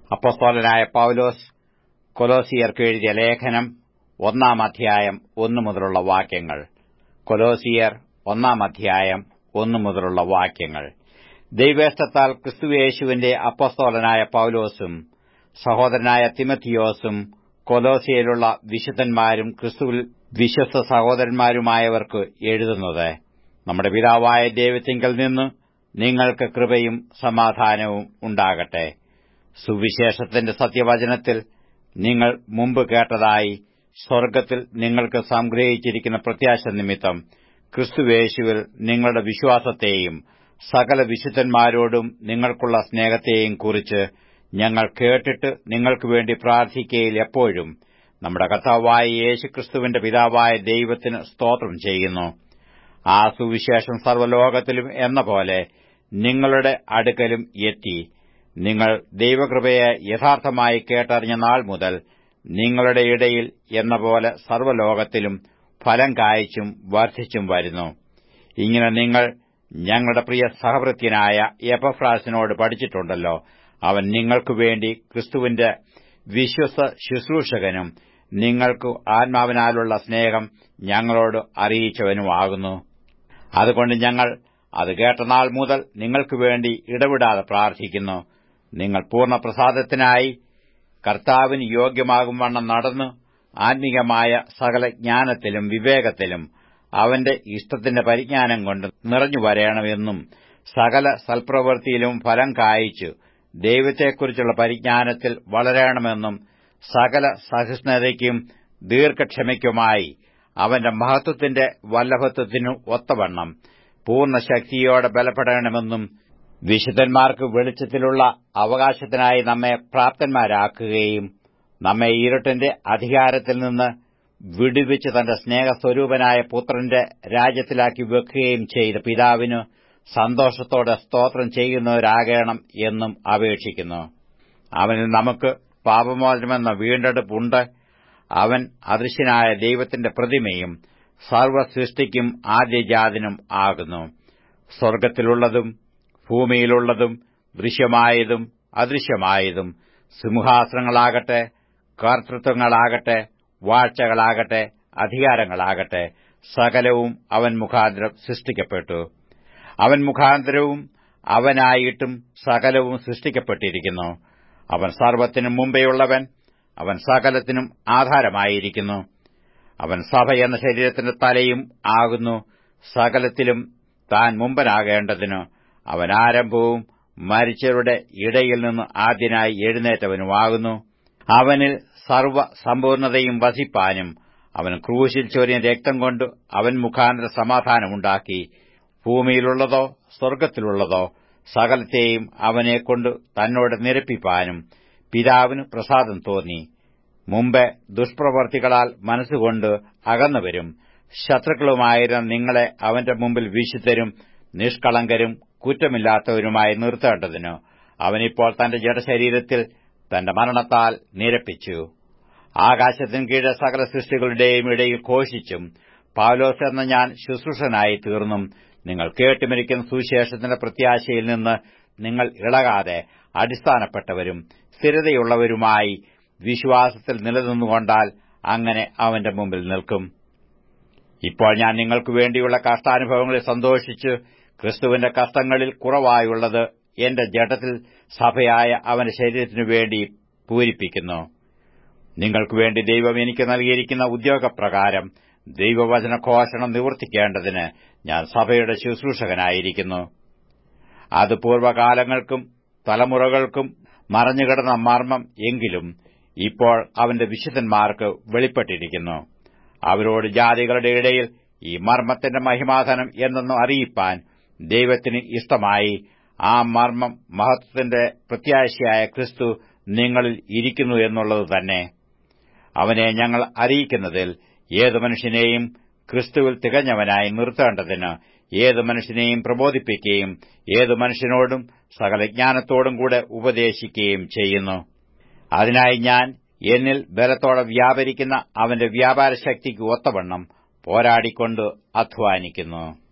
അപ്പസ്തോലനായ പൌലോസ് കൊലോസിയർക്ക് എഴുതിയ ലേഖനം ഒന്നാം അധ്യായം ഒന്നു മുതലുള്ള വാക്യങ്ങൾ കൊലോസിയർ ഒന്നാം അധ്യായം ഒന്നു മുതലുള്ള വാക്യങ്ങൾ ദൈവേഷ്ടത്താൽ ക്രിസ്തുയേശുവിന്റെ അപ്പസ്തോലനായ പൌലോസും സഹോദരനായ തിമത്തിയോസും കൊലോസിയയിലുള്ള വിശുദ്ധന്മാരും ക്രിസ്തുവിൽ വിശ്വസ്ത സഹോദരന്മാരുമായവർക്ക് എഴുതുന്നത് നമ്മുടെ പിതാവായ ദൈവത്തിങ്കൽ നിന്ന് നിങ്ങൾക്ക് കൃപയും സമാധാനവും ഉണ്ടാകട്ടെ സുവിശേഷത്തിന്റെ സത്യവചനത്തിൽ നിങ്ങൾ മുമ്പ് കേട്ടതായി സ്വർഗ്ഗത്തിൽ നിങ്ങൾക്ക് സംഗ്രഹിച്ചിരിക്കുന്ന പ്രത്യാശ നിമിത്തം ക്രിസ്തുവേശുവിൽ നിങ്ങളുടെ വിശ്വാസത്തെയും സകല വിശുദ്ധന്മാരോടും നിങ്ങൾക്കുള്ള സ്നേഹത്തെയും കുറിച്ച് ഞങ്ങൾ കേട്ടിട്ട് നിങ്ങൾക്ക് വേണ്ടി പ്രാർത്ഥിക്കയിൽ എപ്പോഴും നമ്മുടെ കർത്താവായ യേശുക്രിസ്തുവിന്റെ പിതാവായ ദൈവത്തിന് സ്തോത്രം ചെയ്യുന്നു ആ സുവിശേഷം സർവ്വലോകത്തിലും എന്ന പോലെ നിങ്ങളുടെ അടുക്കലും എത്തി നിങ്ങൾ ദൈവകൃപയെ യഥാർത്ഥമായി കേട്ടറിഞ്ഞ നാൾ മുതൽ നിങ്ങളുടെ ഇടയിൽ എന്ന പോലെ സർവ്വലോകത്തിലും ഫലം കായ്ച്ചും വർദ്ധിച്ചും വരുന്നു ഇങ്ങനെ നിങ്ങൾ ഞങ്ങളുടെ പ്രിയ സഹവൃത്യനായ എപ്പഫ്രാസിനോട് പഠിച്ചിട്ടുണ്ടല്ലോ അവൻ നിങ്ങൾക്കു വേണ്ടി ക്രിസ്തുവിന്റെ വിശ്വസ ശുശ്രൂഷകനും നിങ്ങൾക്ക് ആത്മാവിനാലുള്ള സ്നേഹം ഞങ്ങളോട് അറിയിച്ചവനുമാകുന്നു അതുകൊണ്ട് ഞങ്ങൾ അത് കേട്ട നാൾ മുതൽ നിങ്ങൾക്ക് വേണ്ടി ഇടവിടാതെ പ്രാർത്ഥിക്കുന്നു നിങ്ങൾ പൂർണ്ണ പ്രസാദത്തിനായി കർത്താവിന് യോഗ്യമാകും വണ്ണം നടന്ന് ആത്മീകമായ സകല ജ്ഞാനത്തിലും വിവേകത്തിലും അവന്റെ ഇഷ്ടത്തിന്റെ പരിജ്ഞാനം കൊണ്ട് നിറഞ്ഞു വരണമെന്നും സകല സൽപ്രവൃത്തിയിലും ഫലം കായിച്ചു ദൈവത്തെക്കുറിച്ചുള്ള പരിജ്ഞാനത്തിൽ വളരണമെന്നും സകല സഹിഷ്ണുതയ്ക്കും ദീർഘക്ഷമയ്ക്കുമായി അവന്റെ മഹത്വത്തിന്റെ വല്ലഭത്വത്തിനു ഒത്തവണ്ണം പൂർണ്ണ ശക്തിയോടെ ബലപ്പെടണമെന്നും വിശുദ്ധന്മാർക്ക് വെളിച്ചത്തിലുള്ള അവകാശത്തിനായി നമ്മെ പ്രാപ്തന്മാരാക്കുകയും നമ്മെ ഇരുട്ടിന്റെ അധികാരത്തിൽ നിന്ന് വിടുവിച്ച് തന്റെ സ്നേഹസ്വരൂപനായ പുത്രന്റെ രാജ്യത്തിലാക്കി വെക്കുകയും ചെയ്ത പിതാവിന് സന്തോഷത്തോടെ സ്തോത്രം ചെയ്യുന്നവരാകണം എന്നും അപേക്ഷിക്കുന്നു അവനിൽ നമുക്ക് പാപമോചനമെന്ന വീണ്ടെടുപ്പുണ്ട് അവൻ അദൃശ്യനായ ദൈവത്തിന്റെ പ്രതിമയും സർവസൃഷ്ടിക്കും ആദ്യജാതനും ആകുന്നു സ്വർഗ്ഗത്തിലുള്ളതും ഭൂമിയിലുള്ളതും ദൃശ്യമായതും അദൃശ്യമായതും സിംഹാസനങ്ങളാകട്ടെ കർത്തൃത്വങ്ങളാകട്ടെ വാഴ്ചകളാകട്ടെ അധികാരങ്ങളാകട്ടെ സകലവും അവൻ മുഖാന്തരം സൃഷ്ടിക്കപ്പെട്ടു അവൻ മുഖാന്തരവും അവനായിട്ടും സകലവും സൃഷ്ടിക്കപ്പെട്ടിരിക്കുന്നു അവൻ സർവത്തിനും മുമ്പെയുള്ളവൻ അവൻ സകലത്തിനും ആധാരമായിരിക്കുന്നു അവൻ സഭ എന്ന ശരീരത്തിന്റെ തലയും ആകുന്നു സകലത്തിലും താൻ മുമ്പനാകേണ്ടതിന് അവൻ ആരംഭവും മരിച്ചവരുടെ ഇടയിൽ നിന്ന് ആദ്യനായി എഴുന്നേറ്റവനുമാകുന്നു അവനിൽ സർവ സമ്പൂർണതയും വസിപ്പാനും അവൻ ക്രൂശിൽ ചൊരിയ രക്തം കൊണ്ട് അവൻ മുഖാന്തര സമാധാനമുണ്ടാക്കി ഭൂമിയിലുള്ളതോ സ്വർഗ്ഗത്തിലുള്ളതോ സകലത്തെയും അവനെക്കൊണ്ട് തന്നോട് നിരപ്പിപ്പാനും പിതാവിന് പ്രസാദം തോന്നി മുമ്പ് ദുഷ്പ്രവർത്തികളാൽ മനസ്സുകൊണ്ട് അകന്നുവരും ശത്രുക്കളുമായിരുന്ന നിങ്ങളെ അവന്റെ മുമ്പിൽ വിശുദ്ധരും നിഷ്കളങ്കരും കുറ്റമില്ലാത്തവരുമായി നിർത്തേണ്ടതിന് അവനിപ്പോൾ തന്റെ ജഡശരീരത്തിൽ തന്റെ മരണത്താൽ നിരപ്പിച്ചു ആകാശത്തിന് കീഴെ സകല സൃഷ്ടികളുടെയും ഇടയിൽ ഘോഷിച്ചും പാലോസ് എന്ന ഞാൻ ശുശ്രൂഷനായി തീർന്നും നിങ്ങൾ കേട്ടുമിരിക്കുന്ന സുവിശേഷത്തിന്റെ പ്രത്യാശയിൽ നിന്ന് നിങ്ങൾ ഇളകാതെ അടിസ്ഥാനപ്പെട്ടവരും സ്ഥിരതയുള്ളവരുമായി വിശ്വാസത്തിൽ നിലനിന്നുകൊണ്ടാൽ അങ്ങനെ അവന്റെ മുമ്പിൽ നിൽക്കും ഇപ്പോൾ ഞാൻ നിങ്ങൾക്ക് വേണ്ടിയുള്ള കഷ്ടാനുഭവങ്ങളിൽ സന്തോഷിച്ച് ക്രിസ്തുവിന്റെ കഷ്ടങ്ങളിൽ കുറവായുള്ളത് എന്റെ ജഡത്തിൽ സഭയായ അവന്റെ ശരീരത്തിനു വേണ്ടി പൂരിപ്പിക്കുന്നു നിങ്ങൾക്ക് വേണ്ടി ദൈവം എനിക്ക് നൽകിയിരിക്കുന്ന ഉദ്യോഗപ്രകാരം ദൈവവചന ഘോഷണം നിവർത്തിക്കേണ്ടതിന് ഞാൻ സഭയുടെ ശുശ്രൂഷകനായിരിക്കുന്നു അത് പൂർവ്വകാലങ്ങൾക്കും തലമുറകൾക്കും മറഞ്ഞുകിടന്ന മർമ്മം എങ്കിലും ഇപ്പോൾ അവന്റെ വിശുദ്ധന്മാർക്ക് വെളിപ്പെട്ടിരിക്കുന്നു അവരോട് ജാതികളുടെ ഇടയിൽ ഈ മർമ്മത്തിന്റെ മഹിമാധനം എന്തെന്ന് അറിയിപ്പാൻ ദൈവത്തിന് ഇഷ്ടമായി ആ മർമ്മം മഹത്വത്തിന്റെ പ്രത്യാശയായ ക്രിസ്തു നിങ്ങളിൽ ഇരിക്കുന്നു എന്നുള്ളത് തന്നെ അവനെ ഞങ്ങൾ അറിയിക്കുന്നതിൽ ഏതു മനുഷ്യനെയും ക്രിസ്തുവിൽ തികഞ്ഞവനായി നിർത്തേണ്ടതിന് ഏതു മനുഷ്യനെയും പ്രബോധിപ്പിക്കുകയും ഏതു മനുഷ്യനോടും സകല ജ്ഞാനത്തോടും കൂടെ ഉപദേശിക്കുകയും ചെയ്യുന്നു അതിനായി ഞാൻ എന്നിൽ ബലത്തോടെ വ്യാപരിക്കുന്ന അവന്റെ വ്യാപാരശക്തിക്ക് ഒത്തവണ്ണം പോരാടിക്കൊണ്ട് അധ്വാനിക്കുന്നു